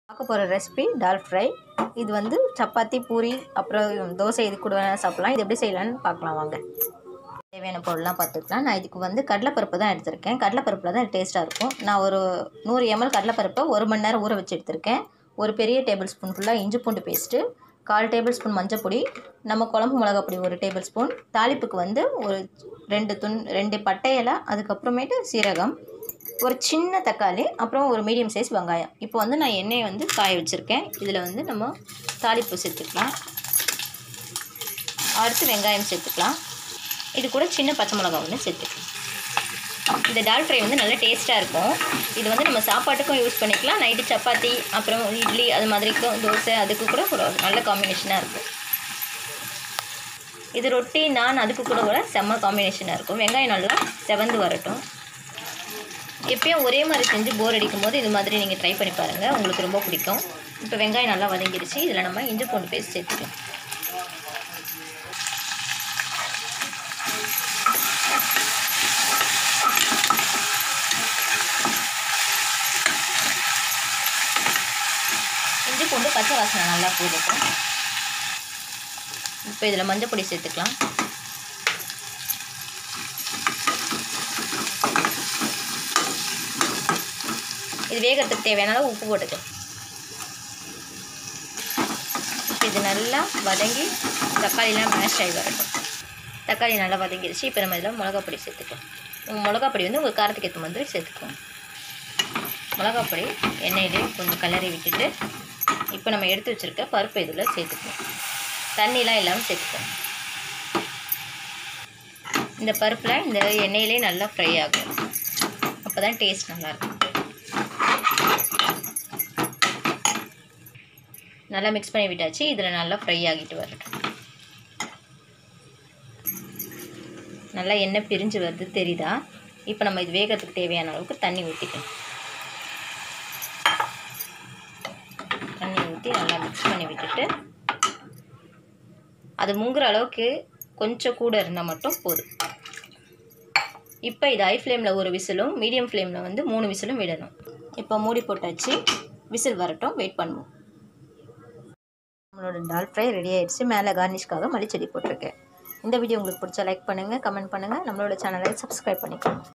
பார்க்க போகிற ரெசிபி டால் ஃப்ரை இது வந்து சப்பாத்தி பூரி அப்புறம் தோசை இது கூட வேணால் சாப்பிட்லாம் இது எப்படி செய்யலாம்னு பார்க்கலாம் வாங்க தேவையான பொருள்லாம் பார்த்துக்கலாம் நான் இதுக்கு வந்து கடலைப்பருப்பு தான் எடுத்திருக்கேன் கடலைப்பருப்பில் தான் டேஸ்ட்டாக இருக்கும் நான் ஒரு நூறு எம்எல் கடலைப்பருப்பை ஒரு மணி நேரம் ஊற வச்சு எடுத்திருக்கேன் ஒரு பெரிய டேபிள் ஸ்பூன் ஃபுல்லாக இஞ்சி பூண்டு பேஸ்ட்டு கால் டேபிள் ஸ்பூன் மஞ்சள் பொடி நம்ம குழம்பு மிளகா பொடி ஒரு டேபிள் ஸ்பூன் தாளிப்புக்கு வந்து ஒரு ரெண்டு துண் ரெண்டு பட்டை இலை அதுக்கப்புறமேட்டு சீரகம் ஒரு சின்ன தக்காளி அப்புறம் ஒரு மீடியம் சைஸ் வெங்காயம் இப்போ வந்து நான் எண்ணெயை வந்து காய வச்சுருக்கேன் இதில் வந்து நம்ம தாளிப்பு சேர்த்துக்கலாம் அடுத்து வெங்காயம் சேர்த்துக்கலாம் இது கூட சின்ன பச்சை மிளகா ஒன்று சேர்த்துக்கலாம் இந்த டால் ஃப்ரை வந்து நல்ல டேஸ்ட்டாக இருக்கும் இது வந்து நம்ம சாப்பாட்டுக்கும் யூஸ் பண்ணிக்கலாம் நைட்டு சப்பாத்தி அப்புறம் இட்லி அது மாதிரிக்கும் தோசை அதுக்கு கூட ஒரு நல்ல காம்பினேஷனாக இருக்கும் இது ரொட்டி நான் அதுக்கு கூட கூட செம்ம காம்பினேஷனாக இருக்கும் வெங்காயம் நல்லா செவந்து வரட்டும் எப்பயும் ஒரே மாதிரி செஞ்சு போர் அடிக்கும் போது இது மாதிரி நீங்கள் ட்ரை பண்ணி பாருங்கள் உங்களுக்கு ரொம்ப பிடிக்கும் இப்போ வெங்காயம் நல்லா வதங்கிடுச்சு இதில் நம்ம இஞ்சி பூண்டு பேஸ்ட் சேர்த்துக்கலாம் இஞ்சி பூண்டு பச்சை வாசனை நல்லா போதுக்கும் இப்போ இதில் மஞ்சள் பொடி சேர்த்துக்கலாம் இது வேகிறதுக்கு தேவையான அளவு உப்பு போட்டுக்கலாம் இப்போ இது நல்லா வதங்கி தக்காளிலாம் மேஷ் ஆகி வரட்டும் தக்காளி நல்லா வதங்கிடுச்சு இப்போ நம்ம இதில் மிளகா பொடி சேர்த்துக்கலாம் உங்கள் மிளகா பொடி வந்து உங்கள் காரத்துக்கு ஏற்ற மாதிரி சேர்த்துக்கோங்க மிளகா பொடி எண்ணெயிலே கொஞ்சம் கலரி விட்டுட்டு இப்போ நம்ம எடுத்து வச்சுருக்க பருப்பு இதில் சேர்த்துக்கணும் தண்ணிலாம் இல்லாமல் சேர்த்துக்கணும் இந்த பருப்பில் இந்த எண்ணெயிலே நல்லா ஃப்ரை ஆகும் அப்போ தான் டேஸ்ட் நல்லாயிருக்கும் நல்லா மிக்ஸ் பண்ணி விட்டாச்சு இதில் நல்லா ஃப்ரை ஆகிட்டு வரட்டும் நல்லா எண்ணெய் பிரிஞ்சு வருது தெரியுதா இப்போ நம்ம இது வேகிறதுக்கு தேவையான அளவுக்கு தண்ணி ஊற்றிக்கணும் தண்ணி ஊற்றி நல்லா மிக்ஸ் பண்ணி விட்டுட்டு அது முங்குற அளவுக்கு கொஞ்சம் கூட இருந்தால் மட்டும் போதும் இப்போ இது ஹை ஃப்ளேமில் ஒரு விசிலும் மீடியம் ஃப்ளேமில் வந்து மூணு விசிலும் விடணும் இப்போ மூடி போட்டாச்சு விசில் வரட்டும் வெயிட் பண்ணுவோம் நம்மளோட டால் ஃப்ரை ரெடி ஆயிடுச்சு மேலே கார்னிஷ்காக மல்லிச்செடி போட்டிருக்கேன் இந்த வீடியோ உங்களுக்கு பிடிச்சா லைக் பண்ணுங்கள் கமெண்ட் பண்ணுங்கள் நம்மளோட சேனலை சப்ஸ்கிரைப் பண்ணிக்கோங்க